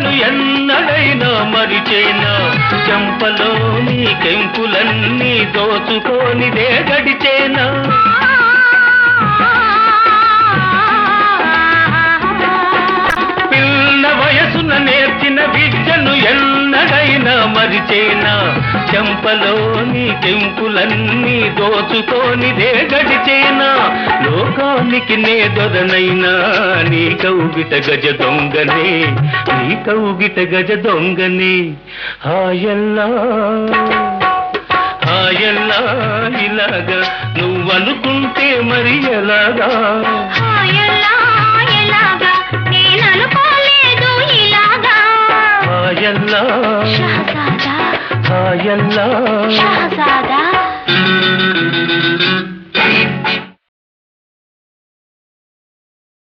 విద్యను ఎన్నడైనా మరిచేనా చెంపలోని కెంపులన్నీ దోచుకోనిదే గడిచేనా పిల్ల వయసున నేర్చిన విద్యను ఎన్నడైనా మరిచేనా చెంపలోని కెంపులన్నీ దోచుకోనిదే గడిచేనా లోకానికి నే దొరనైనా నీ కౌగిట గజ దొంగనే నీ కౌగిట గజ దొంగనే హాయల్లా హాయల్లా ఇలాగా నువ్వనుకుంటే మరి ఎలాగా హాయలా ఎలాగా నేననుకోలేదు ఇలాగా హాయల్లా షహజాదా హాయల్లా షహజాదా